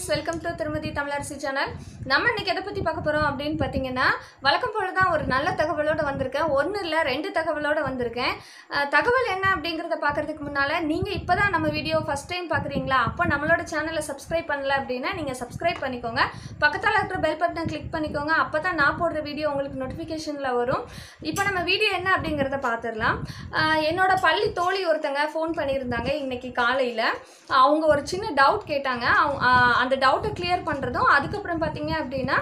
friends welcome to திருமதி Tamilarasi channel நம்ம இன்னைக்கு எதை பற்றி பார்க்க போகிறோம் அப்படின்னு பார்த்தீங்கன்னா வழக்கம் போல தான் ஒரு நல்ல தகவலோடு வந்திருக்கேன் ஒன்று இல்லை ரெண்டு தகவலோடு வந்திருக்கேன் அஹ், தகவல் என்ன அப்படிங்கிறத பார்க்கறதுக்கு முன்னால் நீங்கள் இப்போ தான் நம்ம வீடியோ ஃபஸ்ட் டைம் பார்க்குறீங்களா அப்போ நம்மளோட சேனலை சப்ஸ்கிரைப் பண்ணல அப்படின்னா நீங்கள் சப்ஸ்கிரைப் பண்ணிக்கோங்க பக்கத்தில் இருக்கிற பெல் பட்டனை கிளிக் பண்ணிக்கோங்க அப்போ தான் நான் போடுற வீடியோ உங்களுக்கு நோட்டிஃபிகேஷனில் வரும் இப்போ நம்ம வீடியோ என்ன அப்படிங்கிறத பார்த்துடலாம் அஹ், என்னோட பள்ளி தோழி ஒருத்தங்க ஃபோன் பண்ணியிருந்தாங்க இன்னைக்கு காலையில் அவங்க ஒரு சின்ன டவுட் கேட்டாங்க அவங்க ஆஹ் அந்த டவுட்டை கிளியர் பண்ணுறதும் அதுக்கப்புறம் பார்த்தீங்க அப்படின்னா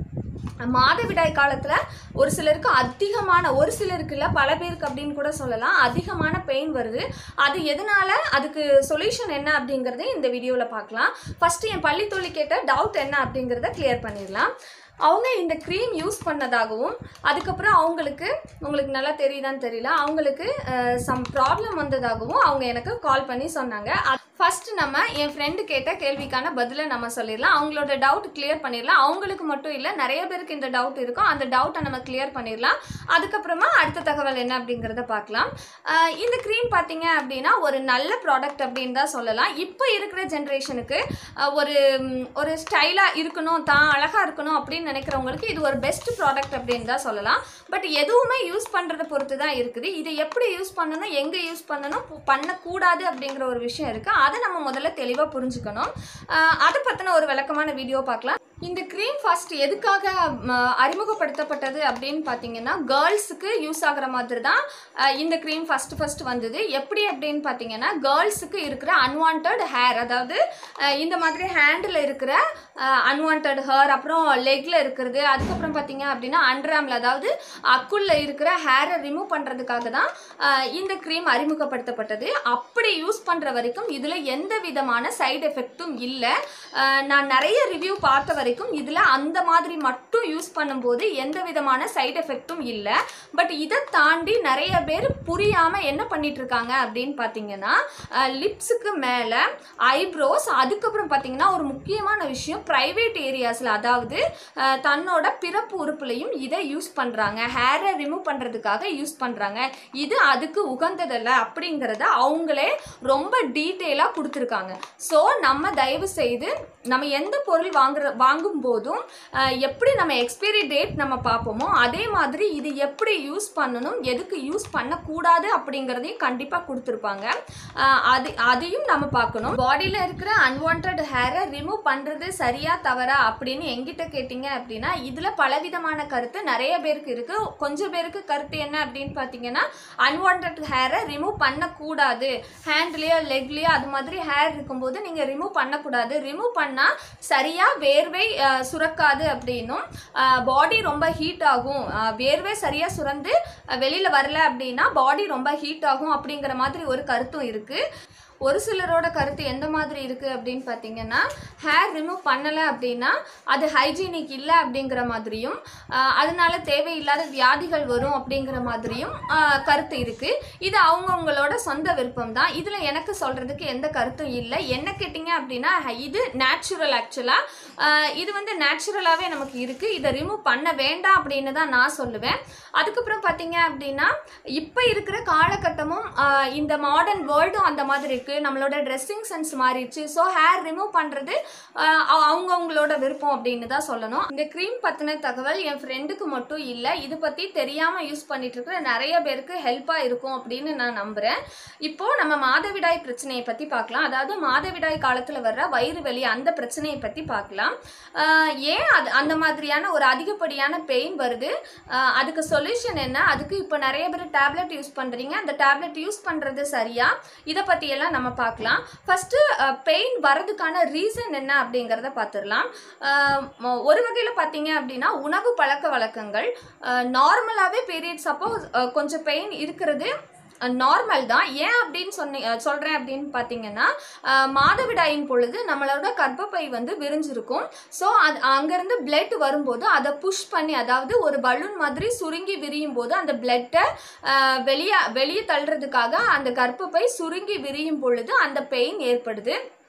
மாதவிடாய் காலத்தில் ஒரு சிலருக்கு அதிகமான ஒரு சிலருக்கு இல்லை பல பேருக்கு அப்படின்னு கூட சொல்லலாம் அதிகமான பெயின் வருது அது எதனால அதுக்கு சொல்யூஷன் என்ன அப்படிங்கிறத இந்த வீடியோவில் பார்க்கலாம் ஃபஸ்ட்டு என் பள்ளி தோழி கேட்ட டவுட் என்ன அப்படிங்கிறத கிளியர் பண்ணிடலாம் அவங்க இந்த க்ரீம் யூஸ் பண்ணதாகவும் அதுக்கப்புறம் அவங்களுக்கு உங்களுக்கு நல்லா தெரியுதான்னு தெரியல அவங்களுக்கு சம் ப்ராப்ளம் வந்ததாகவும் அவங்க எனக்கு கால் பண்ணி சொன்னாங்க ஃபர்ஸ்ட் நம்ம என் ஃப்ரெண்டு கேட்ட கேள்விக்கான பதிலை நம்ம சொல்லிடலாம் அவங்களோட டவுட் கிளியர் பண்ணிடலாம் அவங்களுக்கு மட்டும் இல்லை நிறைய பேருக்கு இந்த டவுட் இருக்கும் அந்த டவுட்டை நம்ம கிளியர் பண்ணிடலாம் அதுக்கப்புறமா அடுத்த தகவல் என்ன அப்படிங்கிறத பார்க்கலாம் அஹ் இந்த க்ரீம் பார்த்தீங்க அப்படின்னா ஒரு நல்ல ப்ராடக்ட் அப்படின்னு தான் சொல்லலாம் இப்போ இருக்கிற ஜென்ரேஷனுக்கு ஒரு ம், ஒரு ஸ்டைலாக இருக்கணும் தான் அழகாக இருக்கணும் அப்படின்னு நினைக்கிறவங்களுக்கு இது ஒரு பெஸ்ட் ப்ராடக்ட் அப்படின்னு தான் சொல்லலாம் பட் எதுவுமே யூஸ் பண்ணுறதை பொறுத்து தான் இருக்குது இதை எப்படி யூஸ் பண்ணணும் எங்கே யூஸ் பண்ணணும் பு- பண்ணக்கூடாது அப்படிங்கிற ஒரு விஷயம் இருக்குது அதை நம்ம முதல்ல தெளிவாக புரிஞ்சுக்கணும் அஹ் அதை பற்றின ஒரு விளக்கமான வீடியோ பார்க்கலாம் இந்த க்ரீம் ஃபர்ஸ்ட் எதுக்காக ம, அறிமுகப்படுத்தப்பட்டது அப்படின்னு பார்த்தீங்கன்னா கேர்ள்ஸுக்கு யூஸ் ஆகுற மாதிரி தான் அஹ், இந்த க்ரீம் ஃபர்ஸ்ட் ஃபர்ஸ்ட் வந்தது எப்படி அப்படின்னு பார்த்தீங்கன்னா கேர்ள்ஸுக்கு இருக்கிற அன்வான்ட் ஹேர் அதாவது அஹ், இந்த மாதிரி ஹேண்டில் இருக்கிற அன்வான்ட் ஹேர் அப்புறம் லெக்கில் இருக்கிறது அதுக்கப்புறம் பார்த்தீங்க அப்படின்னா அண்டர்ஆமில் அதாவது அக்குள்ள இருக்கிற ஹேரை ரிமூவ் பண்ணுறதுக்காக தான் அஹ், இந்த க்ரீம் அறிமுகப்படுத்தப்பட்டது அப்படி யூஸ் பண்ணுற வரைக்கும் இதில் எந்த விதமான சைடு எஃபெக்ட்டும் இல்லை நான் நிறைய ரிவ்யூ பார்த்த வரைக்கும் இதில் அந்த மாதிரி மட்டும் யூஸ் பண்ணும்போது எந்த விதமான சைடு எஃபெக்ட்டும் இல்லை பட் இதை தாண்டி நிறைய பேர் புரியாமல் என்ன பண்ணிட்டு இருக்காங்க அப்படின்னு பார்த்தீங்கன்னா லிப்ஸுக்கு மேலே ஐப்ரோஸ் அதுக்கப்புறம் பார்த்தீங்கன்னா ஒரு முக்கியமான விஷயம் ப்ரைவேட் ஏரியாஸில் அதாவது அஹ், தன்னோட பிறப்பு உறுப்புலையும் இதை யூஸ் பண்ணுறாங்க ஹேரை ரிமூவ் பண்ணுறதுக்காக யூஸ் பண்ணுறாங்க இது அதுக்கு உகந்ததல்ல அப்படிங்கிறத அவங்களே ரொம்ப டீட்டெயிலாக கொடுத்துருக்காங்க ஸோ நம்ம தயவு செய்து நம்ம எந்த பொருள் வாங்குற வாங்கும் போதும் அஹ், எப்படி நம்ம எக்ஸ்பைரி டேட் நம்ம பார்ப்போமோ அதே மாதிரி இது எப்படி யூஸ் பண்ணணும் எதுக்கு யூஸ் பண்ணக்கூடாது அப்படிங்கிறதையும் கண்டிப்பாக கொடுத்துருப்பாங்க அஹ், அது அதையும் நம்ம பார்க்கணும் பாடியில் இருக்கிற அன்வான்ட் ஹேரை ரிமூவ் பண்ணுறது சரியா தவறா அப்படின்னு எங்கிட்ட கேட்டிங்க அப்படின்னா இதில் பலவிதமான கருத்து நிறைய பேருக்கு இருக்குது கொஞ்சம் பேருக்கு கருத்து என்ன அப்படின்னு பார்த்தீங்கன்னா அன்வான்ட் ஹேரை ரிமூவ் பண்ணக்கூடாது ஹேண்ட்லேயோ லெக்லேயோ அது மாதிரி ஹேர் இருக்கும்போது நீங்கள் ரிமூவ் பண்ணக்கூடாது ரிமூவ் பண்ணால் சரியாக வேர்வை அஹ், சுரக்காது அப்படின்னும் பாடி ரொம்ப ஹீட் ஆகும் அஹ், வேர்வை சரியாக சுரந்து வெளியில் வரல அப்படின்னா பாடி ரொம்ப ஹீட் ஆகும் அப்படிங்கிற மாதிரி ஒரு கருத்தும் இருக்குது ஒரு சிலரோட கருத்து எந்த மாதிரி இருக்குது அப்படின்னு பார்த்தீங்கன்னா ஹேர் ரிமூவ் பண்ணலை அப்படின்னா அது ஹைஜீனிக் இல்லை அப்படிங்கிற மாதிரியும் ஆஹ் அதனால தேவையில்லாத வியாதிகள் வரும் அப்படிங்கிற மாதிரியும் ஆஹ் கருத்து இருக்குது இது அவங்கவுங்களோட சொந்த விருப்பம் தான் இதில் எனக்கு சொல்கிறதுக்கு எந்த கருத்தும் இல்லை என்ன கேட்டிங்க அப்படின்னா ஹ- இது நேச்சுரல் ஆக்சுவலாக இது வந்து நேச்சுரலாகவே நமக்கு இருக்குது இதை ரிமூவ் பண்ண வேண்டாம் அப்படின்னு தான் நான் சொல்லுவேன் அதுக்கப்புறம் பார்த்தீங்க அப்படின்னா இப்போ இருக்கிற காலகட்டமும் ஆஹ் இந்த மாடர்ன் வேர்ல்டும் அந்த மாதிரி இருக்குது நம்மளோட ட்ரெஸ்ஸிங் சென்ஸ் மாறிடுச்சு ஸோ ஹேர் ரிமூவ் பண்ணுறது அவங்கவுங்களோட விருப்பம் அப்படின்னு தான் சொல்லணும் இந்த க்ரீம் பற்றின தகவல் என் ஃப்ரெண்டுக்கு மட்டும் இல்லை இது பற்றி தெரியாமல் யூஸ் பண்ணிட்டு இருக்கிற நிறைய பேருக்கு ஹெல்ப்பாக இருக்கும் அப்படின்னு நான் நம்புகிறேன் இப்போது நம்ம மாதவிடாய் பிரச்சனையை பற்றி பார்க்கலாம் அதாவது மாதவிடாய் காலத்தில் வர்ற வயிறு வலி அந்த பிரச்சனையை பற்றி பார்க்கலாம் ஆஹ் ஏன் அது அந்த மாதிரியான ஒரு அதிகப்படியான பெயின் வருது ஆஹ் அதுக்கு சொல்யூஷன் என்ன அதுக்கு இப்போ நிறைய பேர் டேப்லெட் யூஸ் பண்ணுறீங்க அந்த டேப்லெட் யூஸ் பண்ணுறது சரியா இதை பற்றியெல்லாம் நம்ம பார்க்கலாம் ஃபஸ்ட்டு பெயின் வர்றதுக்கான ரீசன் என்ன அப்படிங்கிறத பார்த்துடலாம் ஆஹ் ம- ஒரு வகையில் பார்த்தீங்க அப்படின்னா உணவு பழக்க வழக்கங்கள் நார்மலாகவே பீரியட் சப்போஸ் கொஞ்சம் பெயின் இருக்கிறது நார்மல் தான் ஏன் அப்படின்னு சொன்னி அஹ் சொல்றேன் அப்படின்னு பார்த்தீங்கன்னா அஹ் மாதவிடாயின் பொழுது நம்மளோட கர்ப்பப்பை வந்து விரிஞ்சிருக்கும் ஸோ அது அங்கேருந்து பிளட் வரும்போது அதை புஷ் பண்ணி அதாவது ஒரு பலூன் மாதிரி சுருங்கி விரியும் போது அந்த பிளட்டை வெளியே வெளியே தள்ளுறதுக்காக அந்த கர்ப்பப்பை சுருங்கி விரியும் பொழுது அந்த பெயின் ஏற்படுது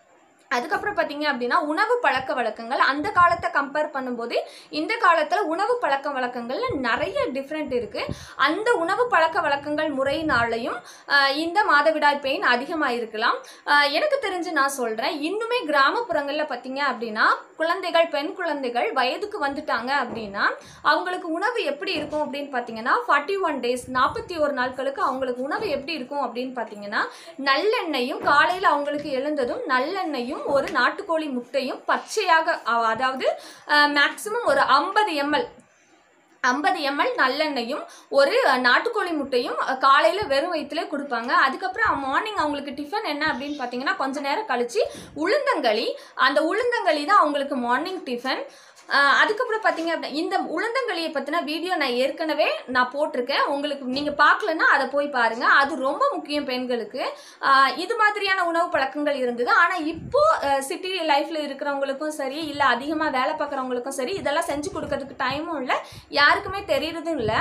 அதுக்கப்புறம் பார்த்தீங்க அப்படின்னா உணவு பழக்க வழக்கங்கள் அந்த காலத்தை கம்பேர் பண்ணும்போது இந்த காலத்தில் உணவு பழக்க வழக்கங்கள்ல நிறைய டிஃப்ரெண்ட் இருக்குது அந்த உணவு பழக்க வழக்கங்கள் முறையினாலையும் ஆஹ், இந்த மாதவிடாய் பெயின் அதிகமாக இருக்கலாம் ஆஹ், எனக்கு தெரிஞ்சு நான் சொல்கிறேன் இன்னுமே கிராமப்புறங்களில் பார்த்தீங்க அப்படின்னா குழந்தைகள் பெண் குழந்தைகள் வயதுக்கு வந்துட்டாங்க அப்படின்னா அவங்களுக்கு உணவு எப்படி இருக்கும் அப்படின்னு பார்த்தீங்கன்னா ஃபார்ட்டி ஒன் டேஸ் நாற்பத்தி ஒரு நாட்களுக்கு அவங்களுக்கு உணவு எப்படி இருக்கும் அப்படின்னு பார்த்தீங்கன்னா நல்லெண்ணெயும் காலையில் அவங்களுக்கு எழுந்ததும் நல்லெண்ணெயும் ஒரு நாட்டுக்கோழி முட்டையும் பச்சையாக அ- அதாவது மேக்ஸிமம் ஒரு ஐம்பது எம்எல் ஐம்பது எம்எல் நல்லெண்ணெயும் ஒரு அஹ், நாட்டுக்கோழி முட்டையும் காலையில் வெறும் வயிற்றுல கொடுப்பாங்க அதுக்கப்புறம் மார்னிங் அவங்களுக்கு டிஃபன் என்ன அப்படின்னு பார்த்தீங்கன்னா கொஞ்ச நேரம் கழிச்சு உளுந்தங்களி அந்த உளுந்தங்களி தான் அவங்களுக்கு மார்னிங் டிஃபன் அஹ், அதுக்கப்புறம் பார்த்தீங்க அப்படின்னா இந்த உளுந்தங்களியை பற்றின வீடியோ நான் ஏற்கனவே நான் போட்டிருக்கேன் உங்களுக்கு நீங்கள் பார்க்கலன்னா அதை போய் பாருங்கள் அது ரொம்ப முக்கியம் பெண்களுக்கு அஹ், இது மாதிரியான உணவு பழக்கங்கள் இருந்தது ஆனால் இப்போ சிட்டி லைஃப்பில் இருக்கிறவங்களுக்கும் சரி இல்லை அதிகமாக வேலை பார்க்குறவங்களுக்கும் சரி இதெல்லாம் செஞ்சு கொடுக்கறதுக்கு டைமும் இல்லை யாருக்குமே தெரியறதும் இல்லை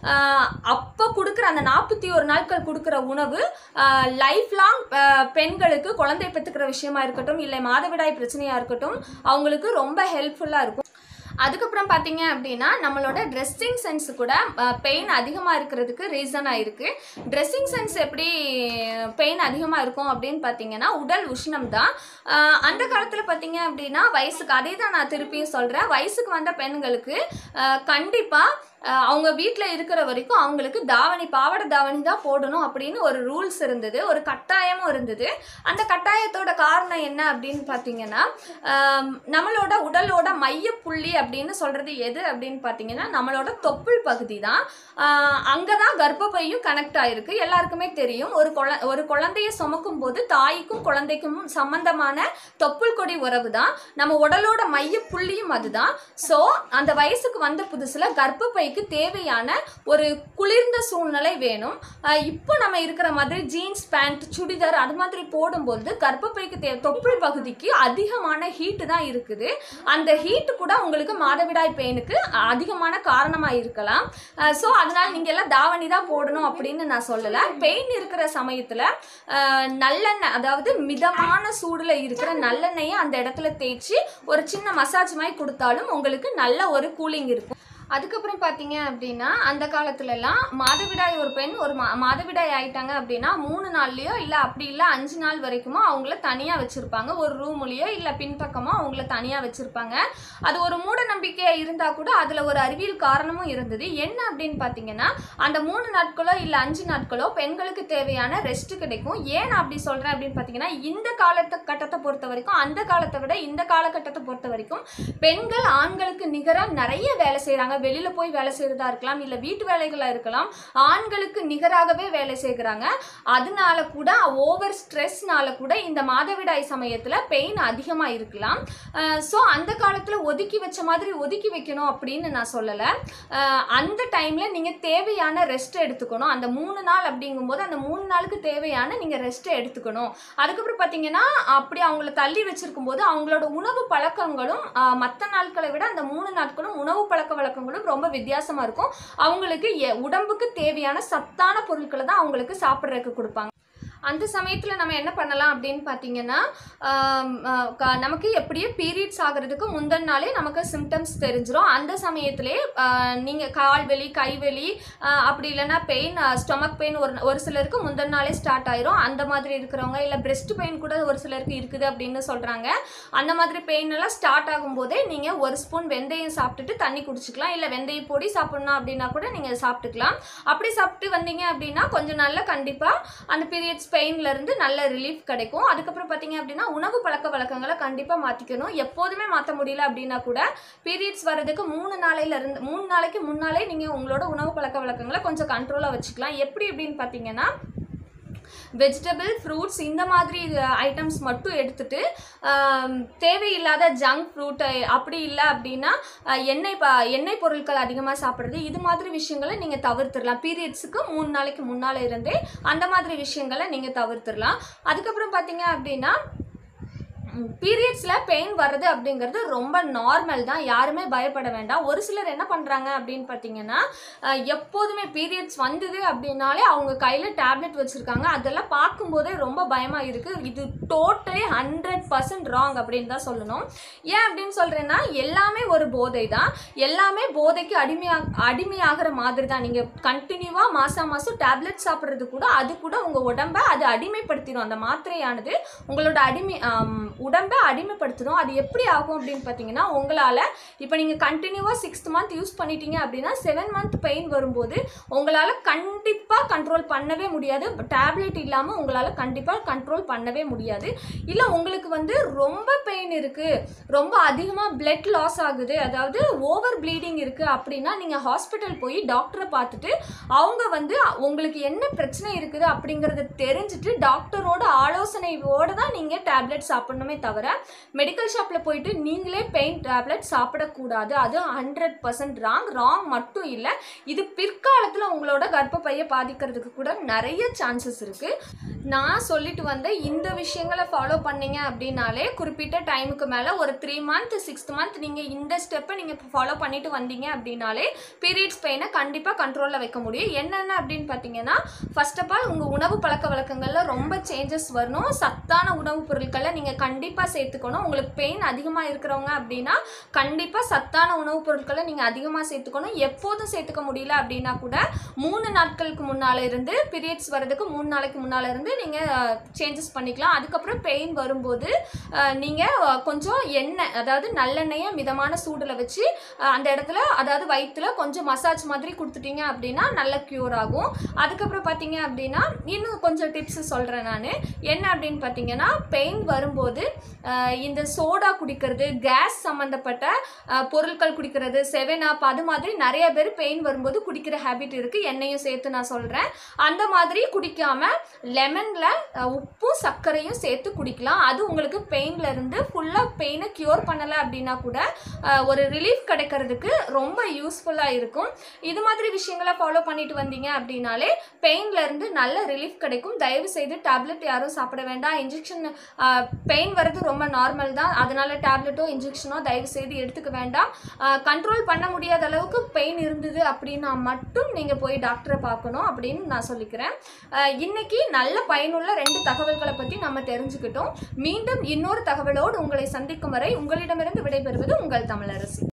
அப்போ கொடுக்குற அந்த நாற்பத்தி ஒரு நாட்கள் கொடுக்குற உணவு லைஃப் லாங் பெண்களுக்கு குழந்தை பெற்றுக்கிற விஷயமா இருக்கட்டும் இல்லை மாதவிடாய் பிரச்சனையாக இருக்கட்டும் அவங்களுக்கு ரொம்ப ஹெல்ப்ஃபுல்லாக இருக்கும் அதுக்கப்புறம் பார்த்தீங்க அப்படின்னா நம்மளோட ட்ரெஸ்ஸிங் சென்ஸ் கூட பெயின் அதிகமாக இருக்கிறதுக்கு ரீசனாக இருக்குது ட்ரெஸ்ஸிங் சென்ஸ் எப்படி பெயின் அதிகமாக இருக்கும் அப்படின்னு பார்த்தீங்கன்னா உடல் உஷ்ணம் தான் ஆஹ் அந்த காலத்தில் பார்த்தீங்க அப்படின்னா வயசுக்கு அதே தான் நான் திருப்பியும் சொல்கிறேன் வயசுக்கு வந்த பெண்களுக்கு கண்டிப்பாக அவங்க வீட்டில் இருக்கிற வரைக்கும் அவங்களுக்கு தாவணி பாவாடை தாவணி தான் போடணும் அப்படின்னு ஒரு ரூல்ஸ் இருந்தது ஒரு கட்டாயமும் இருந்தது அந்த கட்டாயத்தோட காரணம் என்ன அப்படின்னு பார்த்தீங்கன்னா ஆம், நம்மளோட உடலோட மையப்புள்ளி அப்படின்னு சொல்கிறது எது அப்படின்னு பார்த்தீங்கன்னா நம்மளோட தொப்புள் பகுதி தான் அங்கே தான் கர்ப்பப்பையும் கனெக்ட் ஆயிருக்கு எல்லாருக்குமே தெரியும் ஒரு குழ ஒரு குழந்தைய சுமக்கும் போது தாய்க்கும் குழந்தைக்கும் சம்பந்தமான தொப்புள் கொடி உறவு தான் நம்ம உடலோட மைய புள்ளியும் அதுதான் ஸோ அந்த வயசுக்கு வந்த புதுசில் கர்ப்பப்பைக்கு தேவையான ஒரு குளிர்ந்த சூழ்நிலை வேணும் ஆஹ் இப்போ நம்ம இருக்கிற மாதிரி ஜீன்ஸ் பேண்ட் சுடிதார் அது மாதிரி போடும்போது கர்ப்பப்பைக்கு தே தொப்புள் பகுதிக்கு அதிகமான ஹீட்டு தான் இருக்குது அந்த ஹீட்டு கூட உங்களுக்கு மாதவிடாய் பெயினுக்கு அதிகமான காரணமாக இருக்கலாம் ஸோ அதனால் நீங்கள் எல்லாம் தாவணி தான் போடணும் அப்படின்னு நான் சொல்லலை பெயின் இருக்கிற சமயத்தில் நல்லெண்ணெய் அதாவது மிதமான சூடில் இருக்கிற நல்லெண்ணெயை அந்த இடத்துல தேய்ச்சி ஒரு சின்ன மசாஜ் மாதிரி கொடுத்தாலும் உங்களுக்கு நல்ல ஒரு கூலிங் இருக்கும் அதுக்கப்புறம் பார்த்தீங்க அப்படின்னா அந்த காலத்துலலாம் மாதவிடாய் ஒரு பெண் ஒரு மா மாதவிடாய் ஆயிட்டாங்க அப்படின்னா மூணு நாள்லையோ இல்லை அப்படி இல்லை அஞ்சு நாள் வரைக்குமோ அவங்கள தனியாக வச்சுருப்பாங்க ஒரு ரூம்லேயோ இல்லை பின்பக்கமோ அவங்கள தனியாக வச்சுருப்பாங்க அது ஒரு மூட நம்பிக்கையாக இருந்தால் கூட அதில் ஒரு அறிவியல் காரணமும் இருந்தது என்ன அப்படின்னு பார்த்தீங்கன்னா அந்த மூணு நாட்களோ இல்லை அஞ்சு நாட்களோ பெண்களுக்கு தேவையான ரெஸ்ட் கிடைக்கும் ஏன் நான் அப்படி சொல்கிறேன் அப்படின்னு பார்த்தீங்கன்னா இந்த காலத்தை கட்டத்தை பொறுத்த வரைக்கும் அந்த காலத்தை விட இந்த காலகட்டத்தை பொறுத்த வரைக்கும் பெண்கள் ஆண்களுக்கு நிகராக நிறைய வேலை செய்கிறாங்க வெளியில் போய் வேலை செய்கிறதா இருக்கலாம் இல்லை வீட்டு வேலைகளாக இருக்கலாம் ஆண்களுக்கு நிகராகவே வேலை செய்கிறாங்க அதனால கூட ஓவர் ஸ்ட்ரெஸ்னால கூட இந்த மாதவிடாய் சமயத்தில் பெயின் அதிகமாக இருக்கலாம் ஸோ அந்த காலத்தில் ஒதுக்கி வச்ச மாதிரி ஒதுக்கி வைக்கணும் அப்படின்னு நான் சொல்லலை அஹ் அந்த டைமில் நீங்கள் தேவையான ரெஸ்ட் எடுத்துக்கணும் அந்த மூணு நாள் அப்படிங்கும்போது அந்த மூணு நாளுக்கு தேவையான நீங்கள் ரெஸ்ட்டை எடுத்துக்கணும் அதுக்கப்புறம் பார்த்தீங்கன்னா அப்படி அவங்கள தள்ளி வச்சிருக்கும் போது அவங்களோட உணவு பழக்கங்களும் மற்ற நாட்களை விட அந்த மூணு நாட்களும் உணவு பழக்க வழக்கங்களும் ரொம்ப வித்தியாசமாக இருக்கும் அவங்களுக்கு எ- உடம்புக்கு தேவையான சத்தான பொருட்களை தான் அவங்களுக்கு சாப்பிட்றதுக்கு கொடுப்பாங்க அந்த சமயத்தில் நம்ம என்ன பண்ணலாம் அப்படின்னு பார்த்தீங்கன்னா ஆம், ஆ, க- நமக்கு எப்படியோ பீரியட்ஸ் ஆகிறதுக்கு முந்தின நாளே நமக்கு சிம்டம்ஸ் தெரிஞ்சிரும் அந்த சமயத்திலே நீங்கள் கால் வலி கை வலி ஆ, அப்படி இல்லைன்னா பெயின் ஸ்டொமக் பெயின் ஒரு ஒரு சிலருக்கு முந்தின நாளே ஸ்டார்ட் ஆயிரும் அந்த மாதிரி இருக்கிறவங்க இல்லை breast பெயின் கூட ஒரு சிலருக்கு இருக்குது அப்படின்னு சொல்கிறாங்க அந்த மாதிரி பெயின் எல்லாம் ஸ்டார்ட் ஆகும்போதே நீங்கள் ஒரு ஸ்பூன் வெந்தயம் சாப்பிட்டுட்டு தண்ணி குடிச்சிக்கலாம் இல்லை வெந்தய பொடி சாப்பிட்ணும் அப்படின்னா கூட நீங்கள் சாப்பிட்டுக்கலாம் அப்படி சாப்பிட்டு வந்தீங்க அப்படின்னா கொஞ்சம் நாள்ல கண்டிப்பாக அந்த பீரியட்ஸ் பெயின்லேருந்து நல்ல ரிலீஃப் கிடைக்கும் அதுக்கப்புறம் பார்த்தீங்க அப்படின்னா உணவு பழக்க வழக்கங்களை கண்டிப்பாக மாற்றிக்கணும் எப்போதுமே மாற்ற முடியல அப்படின்னா கூட பீரியட்ஸ் வர்றதுக்கு மூணு நாளையில இருந்து மூணு நாளைக்கு முன்னாலே நீங்கள் உங்களோட உணவு பழக்க வழக்கங்களை கொஞ்சம் கண்ட்ரோலாக வச்சுக்கலாம் எப்படி அப்படின்னு பார்த்தீங்கன்னா வெஜிடபிள் ஃப்ரூட்ஸ் இந்த மாதிரி ஐட்டம்ஸ் மட்டும் எடுத்துட்டு ஆம், தேவையில்லாத ஜங்க் ஃப்ரூட் அப்படி இல்லை அப்படின்னா அஹ், எண்ணெய் ப எண்ணெய் பொருட்கள் அதிகமாக சாப்பிட்றது இது மாதிரி விஷயங்களை நீங்கள் தவிர்த்துடலாம் பீரியட்ஸுக்கு மூணு நாளைக்கு முன்னால் இருந்தே அந்த மாதிரி விஷயங்களை நீங்கள் தவிர்த்துடலாம் அதுக்கப்புறம் பார்த்தீங்க அப்படின்னா பீரியட்ஸில் பெயின் வர்றது அப்படிங்கிறது ரொம்ப நார்மல் தான் யாருமே பயப்பட வேண்டாம் ஒரு சிலர் என்ன பண்ணுறாங்க அப்படின்னு பார்த்தீங்கன்னா அஹ், எப்போதுமே பீரியட்ஸ் வந்தது அப்படின்னாலே அவங்க கையில் டேப்லெட் வச்சுருக்காங்க அதெல்லாம் பார்க்கும்போதே ரொம்ப பயமாக இருக்குது இது டோட்டலி ஹண்ட்ரட் பர்சன்ட் ராங் அப்படின்னு தான் சொல்லணும் ஏன் அப்படின்னு சொல்கிறேன்னா எல்லாமே ஒரு போதை தான் எல்லாமே போதைக்கு அடிமையா அடிமையாகிற மாதிரி தான் நீங்கள் கண்டினியூவாக மாதம் மாதம் டேப்லெட் சாப்பிட்றது கூட அது கூட உங்கள் உடம்ப அது அடிமைப்படுத்திடும் அந்த மாத்திரையானது உங்களோட அடிமை ஆம், உடம்பை அடிமைப்படுத்திடும் அது எப்படி ஆகும் அப்படின்னு பார்த்தீங்கன்னா உங்களால் இப்போ நீங்கள் கண்டினியூவாக சிக்ஸ்த் மந்த் யூஸ் பண்ணிட்டீங்க அப்படின்னா செவன் மந்த் பெயின் வரும்போது உங்களால் கண்டிப்பாக கண்ட்ரோல் பண்ணவே முடியாது டேப்லெட் இல்லாமல் உங்களால் கண்டிப்பாக கண்ட்ரோல் பண்ணவே முடியாது இல்லை உங்களுக்கு வந்து ரொம்ப பெயின் இருக்குது ரொம்ப அதிகமாக பிளட் லாஸ் ஆகுது அதாவது ஓவர் ப்ளீடிங் இருக்குது அப்படின்னா நீங்கள் ஹாஸ்பிட்டல் போய் டாக்டரை பார்த்துட்டு அவங்க வந்து உங்களுக்கு என்ன பிரச்சனை இருக்குது அப்படிங்கிறத தெரிஞ்சுட்டு டாக்டரோட ஆலோசனையோடு தான் நீங்கள் டேப்லெட் சாப்பிடணுமே தவிர மெடிக்கல் ஷாப்பில் போயிட்டு நீங்களே பெயின் டேப்லெட் சாப்பிடக்கூடாது அது ஹண்ட்ரட் பர்சன்ட் ராங் ராங் மட்டும் இல்லை இது பிற்காலத்தில் உங்களோட கர்ப்பப்பையை பாதிக்கிறதுக்கு கூட நிறைய சான்சஸ் இருக்குது நான் சொல்லிட்டு வந்த இந்த விஷயங்களை ஃபாலோ பண்ணீங்க அப்படின்னாலே குறிப்பிட்ட டைமுக்கு மேலே ஒரு த்ரீ மந்த் சிக்ஸ்த் மந்த் நீங்கள் இந்த ஸ்டெப்பை நீங்கள் ஃபாலோ பண்ணிட்டு வந்தீங்க அப்படின்னாலே பீரியட்ஸ் பெயினை கண்டிப்பாக கண்ட்ரோலில் வைக்க முடியும் என்னென்ன அப்படின்னு பார்த்தீங்கன்னா ஃபர்ஸ்ட் ஆஃப் ஆல் உங்கள் உணவு பழக்க வழக்கங்களில் ரொம்ப சேஞ்சஸ் வரணும் சத்தான உணவுப் பொருட்களை நீங்கள் கண்டிப்பாக சேர்த்துக்கணும் உங்களுக்கு பெயின் அதிகமாக இருக்கிறவங்க அப்படின்னா கண்டிப்பாக சத்தான உணவுப் பொருட்களை நீங்கள் அதிகமாக சேர்த்துக்கணும் எப்போதும் சேர்த்துக்க முடியல அப்படின்னா கூட மூணு நாட்களுக்கு முன்னால் இருந்து பீரியட்ஸ் வர்றதுக்கு மூணு நாளைக்கு முன்னால் இருந்து நீங்கள் சேஞ்சஸ் பண்ணிக்கலாம் அதுக்கப்புறம் பெயின் வரும்போது நீங்கள் கொஞ்சம் எண்ணெய் அதாவது நல்லெண்ணெயை மிதமான சூடில் வச்சு அஹ், அந்த இடத்துல அதாவது வயிற்றுல கொஞ்சம் மசாஜ் மாதிரி கொடுத்துட்டீங்க அப்படின்னா நல்ல க்யூர் ஆகும் அதுக்கப்புறம் பார்த்தீங்க அப்படின்னா இன்னும் கொஞ்சம் டிப்ஸ் சொல்கிறேன் நான் என்ன அப்படின்னு பார்த்தீங்கன்னா பெயின் வரும்போது அஹ், இந்த சோடா குடிக்கிறது கேஸ் சம்மந்தப்பட்ட அஹ், பொருட்கள் குடிக்கிறது செவன் அப் அது மாதிரி நிறைய பேர் பெயின் வரும்போது குடிக்கிற ஹேபிட் இருக்குது எண்ணெயும் சேர்த்து நான் சொல்கிறேன் அந்த மாதிரி குடிக்காம லெமனில் உப்பும் சர்க்கரையும் சேர்த்து குடிக்கலாம் அது உங்களுக்கு பெயின்ல இருந்து ஃபுல்லாக பெயினை க்யூர் பண்ணலை அப்படின்னா கூட அஹ், ஒரு ரிலீஃப் கிடைக்கிறதுக்கு ரொம்ப யூஸ்ஃபுல்லாக இருக்கும் இது மாதிரி விஷயங்களை ஃபாலோ பண்ணிட்டு வந்தீங்க அப்படின்னாலே பெயின்ல இருந்து நல்ல ரிலீஃப் கிடைக்கும் தயவு செய்து டேப்லெட் யாரும் சாப்பிட வேண்டாம் இன்ஜெக்ஷன் பெயின் வர்றது ரொம்ப நார்மல் தான் அதனால டேப்லெட்டோ இன்ஜெக்ஷனோ தயவு செய்து எடுத்துக்க வேண்டாம் கண்ட்ரோல் பண்ண முடியாத அளவுக்கு பெயின் இருந்தது அப்படின்னா மட்டும் நீங்கள் போய் டாக்டரை பார்க்கணும் அப்படின்னு நான் சொல்லிக்கிறேன் அஹ், இன்னைக்கு நல்ல பயனுள்ள ரெண்டு தகவல்களை பற்றி நம்ம தெரிஞ்சுக்கிட்டோம் மீண்டும் இன்னொரு தகவலோடு உங்களை சந்திக்கும் வரை உங்களிடமிருந்து விடைபெறுவது உங்கள் தமிழரசி